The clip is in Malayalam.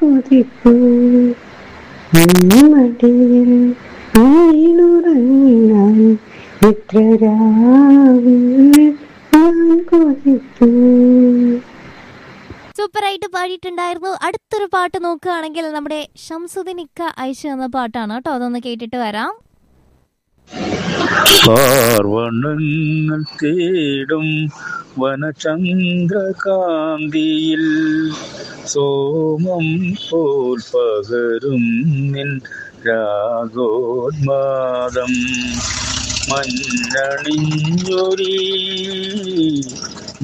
കൊതിപ്പൂ മടിയിൽ വീണുറങ്ങിനാൻ എത്ര രാവിൽ ഞാൻ കൊതിപ്പൂ സൂപ്പറായിട്ട് പാടിയിട്ടുണ്ടായിരുന്നു അടുത്തൊരു പാട്ട് നോക്കുകയാണെങ്കിൽ നമ്മുടെ ഷംസുദ്ദീൻ ഇക്ക അയച്ചു തന്ന പാട്ടാണ് കേട്ടോ അതൊന്ന് കേട്ടിട്ട് വരാം പാർവണങ്ങൾ തേടും വനചന്ദ്രകാന്തിയിൽ സോമം പോൽ പകരും നിൻ രാഗോന്മാദം മഞ്ഞണിഞ്ഞൊരീ